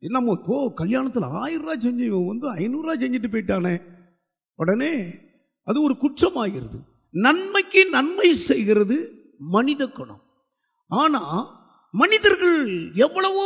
நம்ம இப்போ கல்யாணத்தில் ஆயிரம் ரூபாய் செஞ்சு இவன் வந்து ஐநூறுரூவா செஞ்சுட்டு போயிட்டானே உடனே அது ஒரு குற்றமாகிறது நன்மைக்கு நன்மை செய்கிறது மனித குணம் ஆனா மனிதர்கள் எவ்வளவோ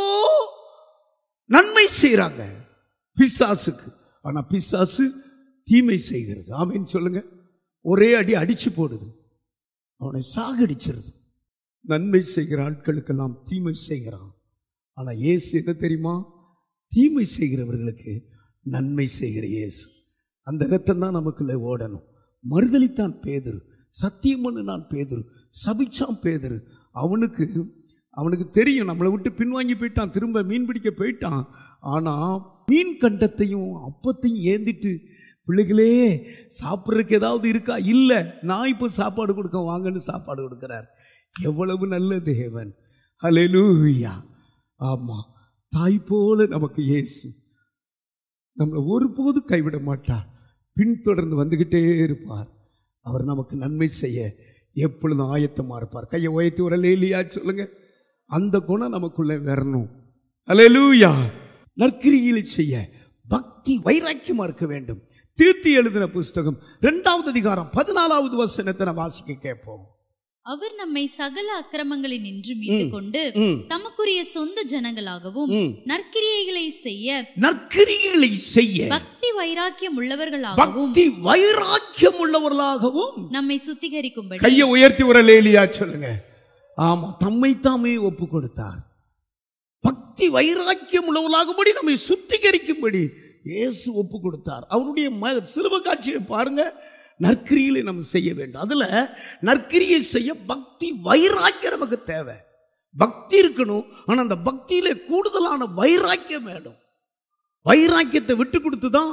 நன்மை செய்றாங்க பிசாசுக்கு ஆனா பிசாசு தீமை செய்கிறது ஆமேன்னு சொல்லுங்க ஒரே அடி அடிச்சு போடுது அவனை சாகடிச்சிருது நன்மை செய்கிற ஆட்களுக்கெல்லாம் தீமை செய்கிறான் ஆனா இயேசு என்ன தெரியுமா தீமை செய்கிறவர்களுக்கு நன்மை செய்கிற இயேசு அந்த ரத்தம் தான் நமக்குள்ளே ஓடணும் மறுதலித்தான் பேதுரு சத்தியம் பண்ணு நான் பேதுரு சபிச்சான் பேதுரு அவனுக்கு அவனுக்கு தெரியும் நம்மளை விட்டு பின்வாங்கி போயிட்டான் திரும்ப மீன் பிடிக்க போயிட்டான் ஆனா மீன் கண்டத்தையும் அப்பத்தையும் ஏந்திட்டு பிள்ளைகளே சாப்பிட்றதுக்கு ஏதாவது இருக்கா இல்லை நான் இப்போ சாப்பாடு கொடுக்க வாங்கன்னு சாப்பாடு கொடுக்குறார் எவ்வளவு நல்ல தேவன் ஹalleluya ஆமா தாய் போல நமக்கு இயேசு நம்மளை ஒருபோதும் கைவிட மாட்டார் பின்தொடர்ந்து வந்துகிட்டே இருப்பார் அவர் நமக்கு நன்மை செய்ய எப்பொழுதும் ஆயத்தமா இருப்பார் கையை உயர்த்தி உடலே இல்லையா சொல்லுங்க அந்த குணம் நமக்குள்ளே வரணும் அல்லேலூயா நற்கிரிகளை செய்ய பக்தி வைராக்கியமா இருக்க வேண்டும் திருத்தி எழுதின புஸ்தகம் இரண்டாவது அதிகாரம் பதினாலாவது வசனத்தை நான் வாசிக்க கேட்போம் அவர் நம்மை சகல அக்கிரமங்களில் நின்று மீட்டுக் கொண்டு ம், தமக்குரிய சொந்த ஜனங்களாகவும் ம். நற்கிரியைகளை செய்ய நற்கிரிகளை செய்ய பக்தி வைராக்கியம் உள்ளவர்களாகவும் பக்தி வைராக்கியம் உள்ளவர்களாகவும் நம்மை சுத்திகரிக்கும்படி கையை உயர்த்தி ஒரு லேலியா சொல்லுங்க ஆமா தம்மை தாமே ஒப்பு கொடுத்தார் பக்தி வைராக்கியம் உள்ளவர்களாகும்படி நம்மை சுத்திகரிக்கும்படி இயேசு ஒப்பு கொடுத்தார் அவருடைய ம சிலுவ காட்சியை பாருங்க நற்கிரிகளை நம்ம செய்ய வேண்டும் அதுல நற்கிரியை செய்ய பக்தி வைராக்கியம் நமக்கு தேவை பக்தி இருக்கணும் ஆனா அந்த பக்தியிலே கூடுதலான வைராக்கியம் வேணும் வைராக்கியத்தை விட்டு கொடுத்து தான்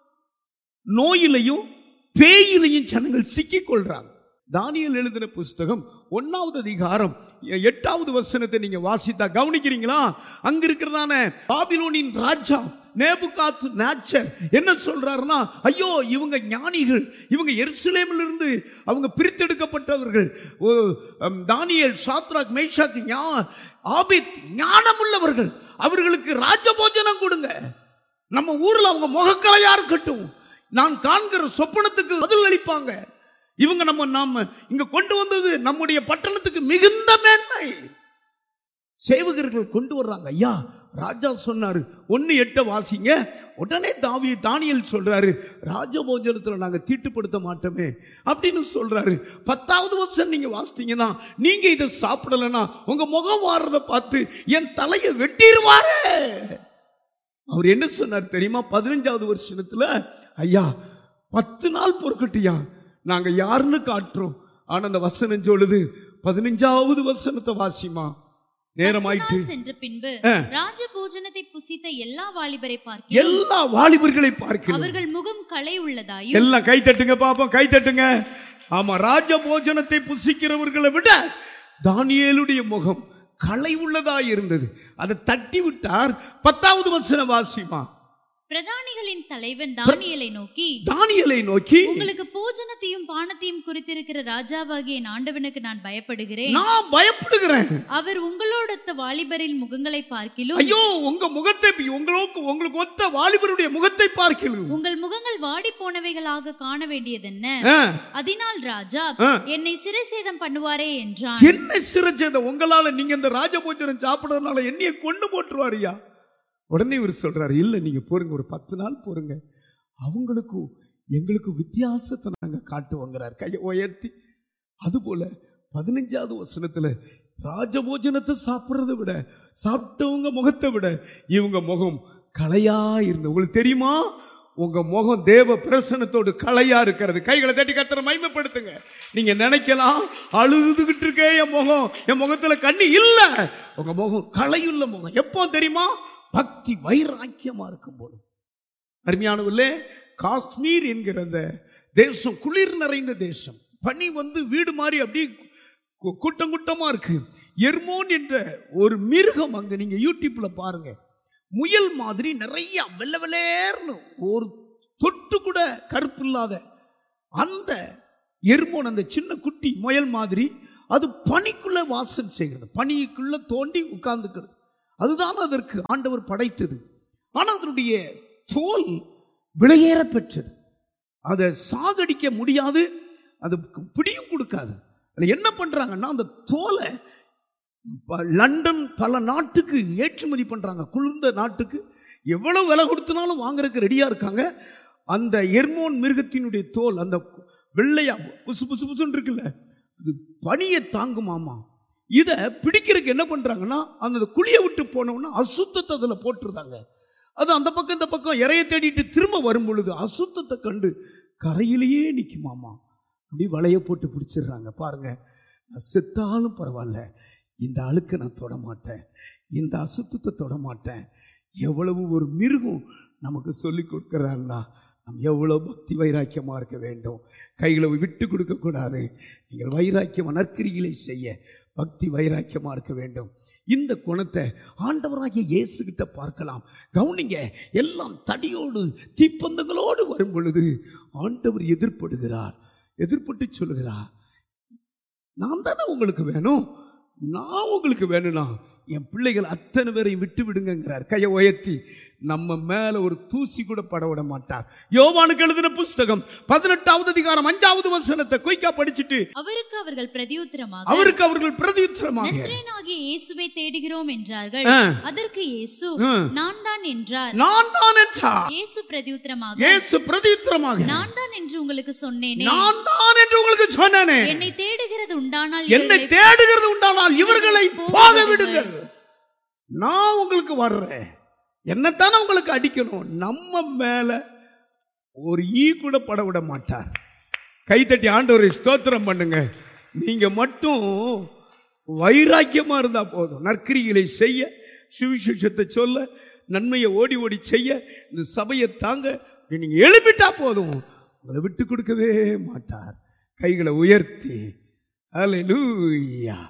நோயிலையும் பேயிலையும் ஜனங்கள் சிக்கிக் கொள்றாங்க தானியல் எழுதின புஸ்தகம் ஒன்னாவது அதிகாரம் எ- எட்டாவது வசனத்தை நீங்க வாசித்தா கவனிக்கிறீங்களா அங்க இருக்கிறதான பாபிலோனின் ராஜா நேபுகாத் நேச்சர் என்ன சொல்றாருன்னா ஐயோ இவங்க ஞானிகள் இவங்க எருசலேமில் இருந்து அவங்க பிரித்தெடுக்கப்பட்டவர்கள் ஓ, அம், தானியேல் சாத்ராக் மேஷாக் ஞா ஆபித் ஞானமுள்ளவர்கள் அவர்களுக்கு ராஜபோஜனம் கொடுங்க நம்ம ஊர்ல அவங்க முகக்கலையா இருக்கட்டும் நான் காண்கிற சொப்பனத்துக்கு பதில் அளிப்பாங்க இவங்க நம்ம நாம இங்க கொண்டு வந்தது நம்முடைய பட்டணத்துக்கு மிகுந்த மேன்மை சேவகர்கள் கொண்டு வர்றாங்க ஐயா ராஜா சொன்னாரு ஒன்னு எட்ட வாசிங்க உடனே தாவி தானியல் சொல்றாரு ராஜபோஜனத்துல நாங்க தீட்டுப்படுத்த மாட்டோமே அப்படின்னு சொல்றாரு பத்தாவது வருஷம் நீங்க வாசித்தீங்கன்னா நீங்க இதை சாப்பிடலன்னா உங்க முகம் வாடுறத பார்த்து என் தலையை வெட்டிடுவாரு அவர் என்ன சொன்னார் தெரியுமா பதினஞ்சாவது வருஷத்துல ஐயா பத்து நாள் பொறுக்கட்டியா நாங்க யாருன்னு காட்டுறோம் ஆனா அந்த வசனம் சொல்லுது பதினஞ்சாவது வசனத்தை வாசிமா நேரமாயிட்டு நாள் சென்ற பின்பு ராஜ போஜனத்தை புசித்த எல்லா வாலிபரை பார்க்க எல்லா வாலிபர்களை பார்க்கிறோம் அவர்கள் முகம் களை உள்ளதாயும் எல்லாம் கை தட்டுங்க பாப்போம் கை தட்டுங்க ஆமா ராஜ போஜனத்தை புசிக்கிறவர்களை விட தானியேலுடைய முகம் களை உள்ளதா இருந்தது அதை தட்டி விட்டார் பத்தாவது வசன வாசிமா பிரதானிகளின் தலைவன் தானியேலை நோக்கி தானியலை நோக்கி உங்களுக்கு போஜனத்தையும் பானத்தையும் குறித்திருக்கிற ராஜாவாகிய என் ஆண்டவனுக்கு நான் பயப்படுகிறேன் நான் பயப்படுகிறேன் அவர் உங்களோடொத்த வாலிபரின் முகங்களை பார்க்கிலும் ஐயோ உங்க முகத்தை உங்களுக்கு உங்களுக்கு ஒத்த வாலிபருடைய முகத்தை பார்க்கலாம் உங்கள் முகங்கள் வாடி போனவைகளாக காண வேண்டியதென்ன ஆ, அதனால் ராஜா ஆ. என்னை சிறை சேதம் பண்ணுவாரே என்றான் என்ன சிறச்சத உங்களால நீங்க இந்த ராஜபோஜனம் சாப்பிடறதுனால என்னைய கொண்டு போட்டுருவாருயா உடனே இவர் சொல்றாரு இல்ல நீங்க போருங்க ஒரு பத்து நாள் போருங்க அவங்களுக்கும் எங்களுக்கும் வித்தியாசத்தை நாங்க காட்டுவோங்கிறார் கையை உயர்த்தி அதுபோல பதினஞ்சாவது வசனத்துல ராஜபோஜனத்தை சாப்பிட்றதை விட சாப்பிட்டவங்க முகத்தை விட இவங்க முகம் கலையா இருந்தது உங்களுக்கு தெரியுமா உங்க முகம் தேவ பிரசனத்தோடு கலையா இருக்கிறது கைகளை தட்டி கத்தர மைமைப்படுத்துங்க நீங்க நினைக்கலாம் அழுதுகிட்டு இருக்கே என் முகம் என் முகத்துல கண்ணி இல்ல உங்க முகம் கலையுள்ள முகம் எப்போ தெரியுமா பக்தி வைராக்கியமா இருக்கும் போது அருமையானவர்களே காஷ்மீர் என்கிற அந்த தேசம் குளிர் நிறைந்த தேசம் பனி வந்து வீடு மாதிரி அப்படியே கூ- கூட்டம் கூட்டமா இருக்கு எர்மோன் என்ற ஒரு மிருகம் அங்க நீங்க யூடியூப்ல பாருங்க முயல் மாதிரி நிறைய வெள்ளை வெள்ளேர்னு ஒரு தொட்டு கூட கருப்பு இல்லாத அந்த எர்மோன் அந்த சின்ன குட்டி முயல் மாதிரி அது பனிக்குள்ள வாசம் செய்கிறது பனிக்குள்ள தோண்டி உட்கார்ந்துக்கிறது அதுதான் அதற்கு ஆண்டவர் படைத்தது ஆனால் அதனுடைய தோல் விலையேற பெற்றது அதை சாகடிக்க முடியாது அது பிடியும் கொடுக்காது அதுல என்ன பண்றாங்கன்னா அந்த தோலை ப- லண்டன் பல நாட்டுக்கு ஏற்றுமதி பண்றாங்க குளிர்ந்த நாட்டுக்கு எவ்வளவு விலை கொடுத்தனாலும் வாங்குறதுக்கு ரெடியா இருக்காங்க அந்த எர்மோன் மிருகத்தினுடைய தோல் அந்த வெள்ளையா புசு புசு புசுன்னு இருக்குல்ல அது பனியை தாங்குமாமா இதை பிடிக்கிறதுக்கு என்ன பண்றாங்கன்னா அந்த குழியை விட்டு போனோம்னா அசுத்தத்தை அதுல போட்டுருந்தாங்க அது அந்த பக்கம் இந்த பக்கம் இறைய தேடிட்டு திரும்ப வரும் பொழுது அசுத்தத்தை கண்டு கரையிலேயே நிக்குமாமா அப்படி வலைய போட்டு பிடிச்சிடுறாங்க பாருங்க நான் செத்தாலும் பரவாயில்ல இந்த அழுக்கை நான் தொட மாட்டேன் இந்த அசுத்தத்தை தொட மாட்டேன் எவ்வளவு ஒரு மிருகம் நமக்கு சொல்லி கொடுக்குறாருன்னா நம்ம எவ்வளோ பக்தி வைராக்கியமாக இருக்க வேண்டும் கைகளை விட்டு கொடுக்கக்கூடாது நீங்கள் வைராக்கியம் நற்கிரிகளை செய்ய பக்தி வைராக்கியமாக இருக்க வேண்டும் இந்த குணத்தை ஆண்டவராகிய இயேசுகிட்ட பார்க்கலாம் கவுனிங்க எல்லாம் தடியோடு தீப்பந்தங்களோடு வரும் பொழுது ஆண்டவர் எதிர்ப்படுகிறார் எதிர்ப்பட்டு சொல்லுகிறார் நான் தானே உங்களுக்கு வேணும் நான் உங்களுக்கு வேணும்னா என் பிள்ளைகள் அத்தனை பேரையும் விட்டு விடுங்கிறார் கையை உயர்த்தி நம்ம மேல ஒரு தூசி கூட பட விட மாட்டார் யோவானுக்கு எழுதின புஸ்தகம் பதினெட்டாவது அதிகாரம் அஞ்சாவது வசனத்தை குயிக்கா படிச்சுட்டு அவருக்கு அவர்கள் பிரதியுத்தரமாக அவருக்கு அவர்கள் பிரதியுத்தரமாக நஸ்ரேனாகிய இயேசுவை தேடுகிறோம் என்றார்கள் ஆ. அதற்கு இயேசு ஆ. நான் தான் என்றார் நான் தான் என்றார் இயேசு பிரதியுத்தரமாக இயேசு பிரதியுத்தரமாக நான் தான் என்று உங்களுக்கு சொன்னேனே நான் தான் என்று உங்களுக்கு சொன்னேனே என்னை தேடுகிறது உண்டானால் என்னை இவர்களை தேடுகிறது உண்டானால் இவர்களை போக போக விடுங்கள். விடுங்கள் நான் உங்களுக்கு வர்றேன் என்னத்தானே உங்களுக்கு அடிக்கணும் நம்ம மேல ஒரு ஈ கூட பட விட மாட்டார் கைத்தட்டி ஆண்டவரை ஸ்தோத்திரம் பண்ணுங்க நீங்க மட்டும் வைராக்கியமா இருந்தா போதும் நற்கிரிகளை செய்ய சுவிசேஷத்தை சொல்ல நன்மையை ஓடி ஓடி செய்ய இந்த சபையை தாங்க இப்படி நீங்க எழுப்பிட்டா போதும் உங்களை விட்டு கொடுக்கவே மாட்டார் கைகளை உயர்த்தி அலையூயா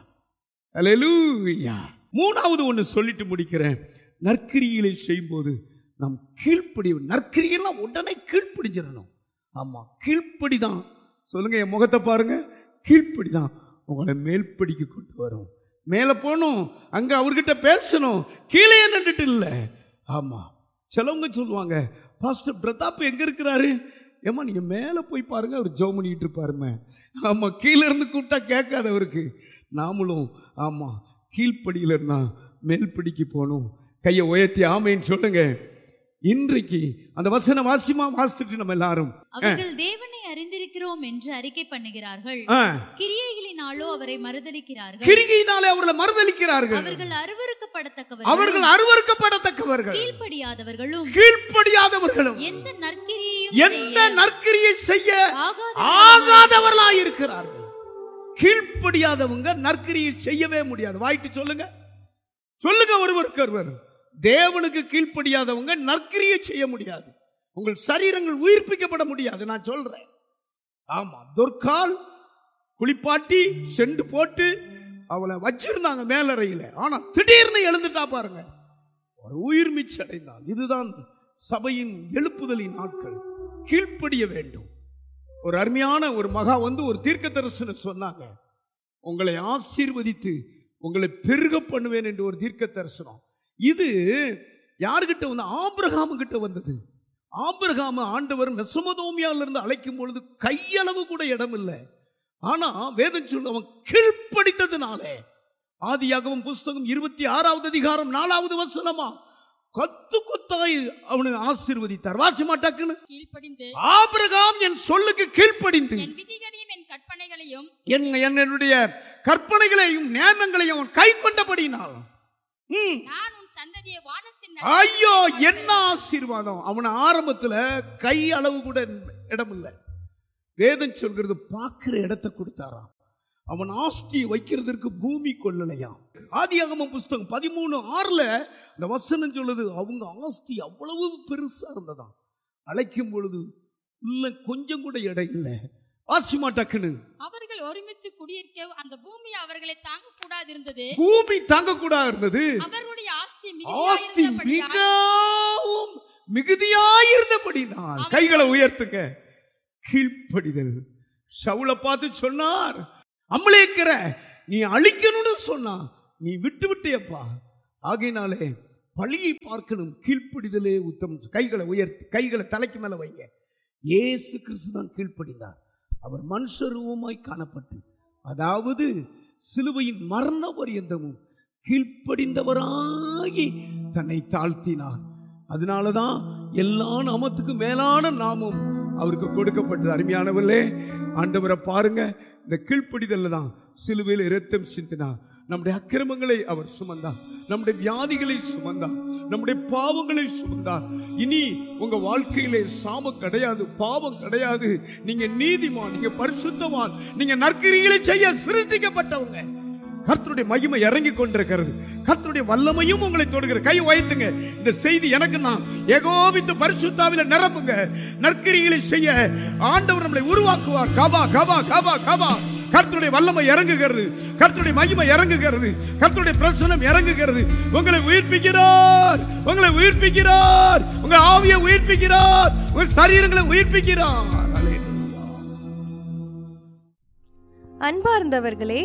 அலையூயா மூணாவது ஒன்று சொல்லிட்டு முடிக்கிறேன் நற்கிரிகளை செய்யும்போது நாம் கீழ்ப்படி நற்கிரியெல்லாம் உடனே கீழ்ப்படிஞ்சிடணும் ஆமா கீழ்ப்படி தான் சொல்லுங்க என் முகத்தை பாருங்க கீழ்ப்படி தான் உங்களை மேல்படிக்கு கொண்டு வரும் மேலே போகணும் அங்க அவர்கிட்ட பேசணும் கீழே நின்றுட்டு இல்லை ஆமா சிலவங்க சொல்லுவாங்க பாஸ்டர் பிரதாப் எங்க இருக்கிறாரு ஏமா நீங்க மேலே போய் பாருங்க அவர் ஜோம் பண்ணிட்டு இருப்பாருமே ஆமா கீழே இருந்து கூப்பிட்டா கேட்காது அவருக்கு நாமளும் ஆமா கீழ்ப்படியில் இருந்தா மேல்படிக்கு போகணும் கையை உயர்த்தி ஆமைன்னு சொல்லுங்க இன்றைக்கு அந்த வசன வாசிமா வாசித்துட்டு நம்ம எல்லாரும் அவர்கள் தேவனை அறிந்திருக்கிறோம் என்று அறிக்கை பண்ணுகிறார்கள் ஆ, கிரியைகளினாலோ அவரை மறுதலிக்கிறார்கள் கிரிகையினாலே அவர்களை மறுதலிக்கிறார்கள் அவர்கள் அருவருக்கப்படத்தக்கவர்கள் அவர்கள் அருவருக்கப்படத்தக்கவர்கள் கீழ்ப்படியாதவர்களும் கீழ்ப்படியாதவர்களும் எந்த நற்கிரியையும் எந்த நற்கிரியை செய்ய ஆகாத ஆகாதவர்களாய் இருக்கிறார்கள் கீழ்ப்படியாதவங்க நற்கிரியை செய்யவே முடியாது வாயிட்டு சொல்லுங்க சொல்லுங்க ஒருவருக்கு ஒருவர் தேவனுக்கு கீழ்ப்படியாதவங்க நற்கிரியை செய்ய முடியாது உங்கள் சரீரங்கள் உயிர்ப்பிக்கப்பட முடியாது நான் சொல்றேன் ஆமா துர்கால் குளிப்பாட்டி செண்டு போட்டு அவளை வச்சிருந்தாங்க மேலறையில ஆனா திடீர்னு எழுந்துட்டா பாருங்க ஒரு உயிர் மீச்சு அடைந்தாள் இதுதான் சபையின் எழுப்புதலின் நாட்கள் கீழ்ப்படிய வேண்டும் ஒரு அருமையான ஒரு மகா வந்து ஒரு தீர்க்க தரிசனம் சொன்னாங்க உங்களை ஆசீர்வதித்து உங்களை பெருக பண்ணுவேன் என்று ஒரு தீர்க்க தரிசனம் இது யாருகிட்ட வந்து ஆபிரகாமு கிட்ட வந்தது ஆபிரகாம ஆண்டவர் மெசமதோமியால இருந்து அழைக்கும் பொழுது கையளவு கூட இடம் இல்லை ஆனா வேதம் சொல்லு அவன் கீழ்ப்படித்ததுனாலே ஆதியாகமம் புஸ்தகம் இருபத்தி ஆறாவது அதிகாரம் நாலாவது வசனமா கொத்து கொத்தாய் அவனை ஆசீர்வதித்தார் வாசி மாட்டாக்குன்னு கீழ்ப்படிந்து ஆபிரகாம் என் சொல்லுக்கு கீழ்ப்படிந்து என் விதிகளையும் என் கற்பனைகளையும் என் என்னுடைய கற்பனைகளையும் நியமங்களையும் அவன் கை கொண்டபடினால் ம், நான் உன் சந்ததியை வானத்தின் ஐயோ என்ன ஆசீர்வாதம் அவன் ஆரம்பத்துல கை அளவு கூட இடம் இல்லை வேதம் சொல்கிறது பார்க்கிற இடத்தை கொடுத்தாராம் அவன் ஆஸ்தி வைக்கிறதற்கு பூமி கொள்ளலையாம் ஆதியாகமம் புஸ்தகம் பதிமூணு ஆறுல இந்த வசனம் சொல்லுது அவங்க ஆஸ்தி அவ்வளவு பெருசா இருந்ததாம் அழைக்கும் பொழுது இல்ல கொஞ்சம் கூட இடம் இல்லை ஆசிமா டக்குன்னு அவர்கள் ஒருமித்து குடியிருக்க அந்த பூமி அவர்களை தாங்க கூடாது இருந்தது பூமி தாங்க கூட இருந்தது அவர்களுடைய ஆஸ்தி ஆஸ்தி மிகுதியாயிருந்தபடியால் மிகவும் மிகுதியாயிருந்தபடினால் கைகளை உயர்த்துங்க கீழ்ப்படிதல் சவுளை பார்த்து சொன்னார் அம்மளேக்கிற நீ அழிக்கணும்னு சொன்னா நீ விட்டு விட்டியப்பா ஆகையினாலே பழியை பார்க்கணும் கீழ்ப்படிதலே உத்தம் கைகளை உயர்த்தி கைகளை தலைக்கு மேல வைங்க இயேசு கிறிஸ்து தான் கீழ்ப்படிந்தார் அவர் மனுஷரூபமாய் காணப்பட்டு அதாவது சிலுவையின் மரண பரியந்தமும் கீழ்ப்படிந்தவராகி தன்னை தாழ்த்தினார் அதனாலதான் எல்லா நாமத்துக்கும் மேலான நாமம் அவருக்கு கொடுக்கப்பட்டது அருமையானவர்களே ஆண்டவரை பாருங்க இந்த கீழ்ப்படிதல்ல தான் சிலுவையில் இரத்தம் சிந்தினார் நம்முடைய அக்கிரமங்களை அவர் சுமந்தார் நம்முடைய வியாதிகளை சுமந்தார் நம்முடைய பாவங்களை சுமந்தார் இனி உங்க வாழ்க்கையிலே சாபம் கிடையாது பாவம் கிடையாது நீங்க நீதிமான் நீங்க பரிசுத்தவான் நீங்க நற்கிரிகளை செய்ய சிருஷ்டிக்கப்பட்டவங்க கர்த்தருடைய மகிமை இறங்கி கொண்டிருக்கிறது கர்த்தருடைய வல்லமையும் உங்களை தொடுகிற கை உயர்த்துங்க இந்த செய்தி எனக்கு நான் ஏகோபித்து பரிசுத்தாவில நிரப்புங்க நற்கிரிகளை செய்ய ஆண்டவர் நம்மளை உருவாக்குவார் கபா கபா கபா கபா கர்த்தருடைய வல்லமை இறங்குகிறது கர்த்தருடைய மகிமை இறங்குகிறது கர்த்தருடைய பிரசனம் இறங்குகிறது உங்களை உயிர்ப்பிக்கிறார் உங்களை உயிர்ப்பிக்கிறார் உங்கள் ஆவியை உயிர்ப்பிக்கிறார் உங்கள் சரீரங்களை உயிர்ப்பிக்கிறார் அல்லேலூயா. அன்பார்ந்தவர்களே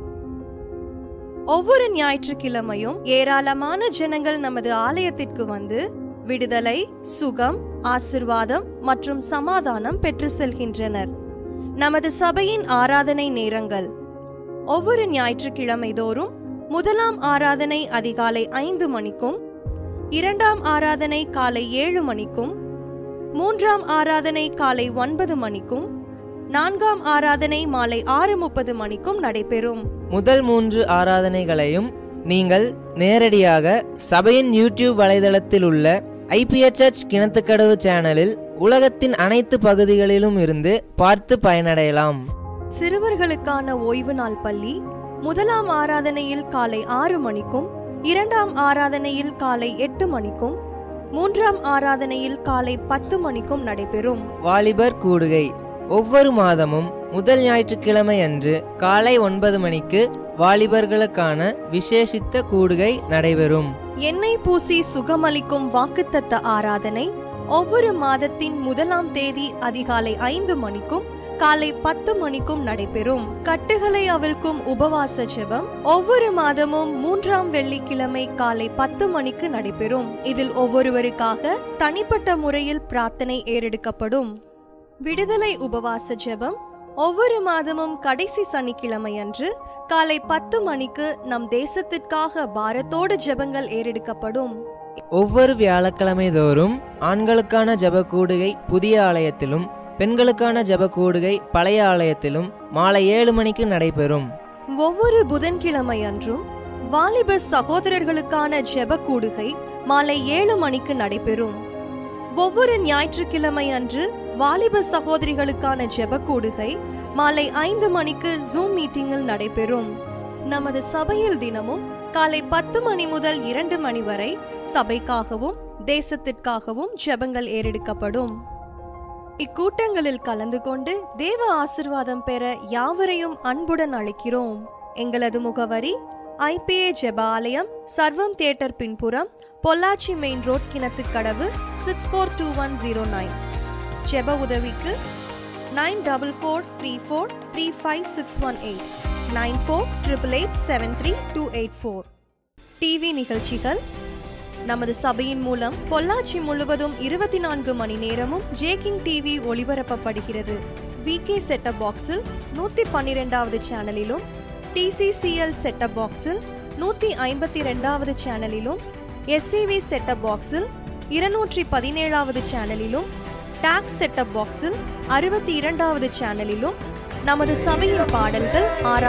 ஒவ்வொரு ஞாயிற்றுக்கிழமையும் ஏராளமான ஜனங்கள் நமது ஆலயத்திற்கு வந்து விடுதலை சுகம் ஆசிர்வாதம் மற்றும் சமாதானம் பெற்று செல்கின்றனர் நமது சபையின் ஆராதனை நேரங்கள் ஒவ்வொரு ஞாயிற்றுக்கிழமை தோறும் முதலாம் ஆராதனை அதிகாலை ஐந்து மணிக்கும் இரண்டாம் ஆராதனை காலை ஏழு மணிக்கும் மூன்றாம் ஆராதனை காலை ஒன்பது மணிக்கும் நான்காம் ஆராதனை மாலை ஆறு முப்பது மணிக்கும் நடைபெறும் முதல் மூன்று ஆராதனைகளையும் நீங்கள் நேரடியாக சபையின் யூடியூப் வலைதளத்தில் உள்ள ஐபிஎச்எச் கிணத்துக்கடவு சேனலில் உலகத்தின் அனைத்து பகுதிகளிலும் இருந்து பார்த்து பயனடையலாம் சிறுவர்களுக்கான ஓய்வு நாள் பள்ளி முதலாம் ஆராதனையில் காலை ஆறு மணிக்கும் இரண்டாம் ஆராதனையில் காலை எட்டு மணிக்கும் மூன்றாம் ஆராதனையில் காலை பத்து மணிக்கும் நடைபெறும் வாலிபர் கூடுகை ஒவ்வொரு மாதமும் முதல் ஞாயிற்றுக்கிழமை அன்று காலை ஒன்பது மணிக்கு வாலிபர்களுக்கான விசேஷித்த கூடுகை நடைபெறும் எண்ணெய் பூசி சுகமளிக்கும் வாக்குத்தத்த ஆராதனை ஒவ்வொரு மாதத்தின் முதலாம் தேதி அதிகாலை ஐந்து மணிக்கும் காலை பத்து மணிக்கும் நடைபெறும் கட்டுகளை அவிழ்க்கும் உபவாச ஜெபம் ஒவ்வொரு மாதமும் மூன்றாம் வெள்ளிக்கிழமை காலை பத்து மணிக்கு நடைபெறும் இதில் ஒவ்வொருவருக்காக தனிப்பட்ட முறையில் பிரார்த்தனை ஏறெடுக்கப்படும் விடுதலை உபவாச ஜெபம் ஒவ்வொரு மாதமும் கடைசி சனிக்கிழமை அன்று காலை பத்து மணிக்கு நம் தேசத்திற்காக பாரத்தோடு ஜெபங்கள் ஏறெடுக்கப்படும் ஒவ்வொரு வியாழக்கிழமை தோறும் ஆண்களுக்கான ஜெப கூடுகை புதிய ஆலயத்திலும் பெண்களுக்கான ஜெப கூடுகை பழைய ஆலயத்திலும் மாலை ஏழு மணிக்கு நடைபெறும் ஒவ்வொரு புதன்கிழமை அன்றும் வாலிப சகோதரர்களுக்கான ஜெப கூடுகை மாலை ஏழு மணிக்கு நடைபெறும் ஒவ்வொரு ஞாயிற்றுக்கிழமை அன்று வாலிப சகோதரிகளுக்கான ஜெப கூடுகை மாலை ஐந்து மணிக்கு ஜூம் மீட்டிங்கில் நடைபெறும் நமது சபையில் தினமும் காலை பத்து மணி முதல் இரண்டு மணி வரை சபைக்காகவும் தேசத்திற்காகவும் ஜெபங்கள் ஏறெடுக்கப்படும் இக்கூட்டங்களில் கலந்து கொண்டு தேவ ஆசிர்வாதம் பெற யாவரையும் அன்புடன் அழைக்கிறோம் எங்களது முகவரி ஐபிஏ ஜெப ஆலயம் சர்வம் தியேட்டர் பின்புறம் Pollachi main road Kinathukadavu six four two one zero nine ஜெப உதவிக்கு nine double four three four three five six one eight nine four triple eight seven three two eight four TV நிகழ்ச்சிகள் நமது சபையின் மூலம் பொள்ளாச்சி முழுவதும் இருபத்தி நான்கு மணி நேரமும் ஜேகிங் டிவி ஒளிபரப்பப்படுகிறது விகே செட்டப் பாக்ஸில் நூற்றி பன்னிரெண்டாவது சேனலிலும் டிசிசிஎல் செட்டப் பாக்ஸில் நூற்றி ஐம்பத்தி ரெண்டாவது சேனலிலும் எஸ்சிவி செட்டப் பாக்ஸில் இருநூற்றி பதினேழாவது சேனலிலும் டாக்ஸ் செட்டப் பாக்ஸில் அறுபத்தி இரண்டாவது சேனலிலும் நமது சபையின் பாடல்கள் ஆரா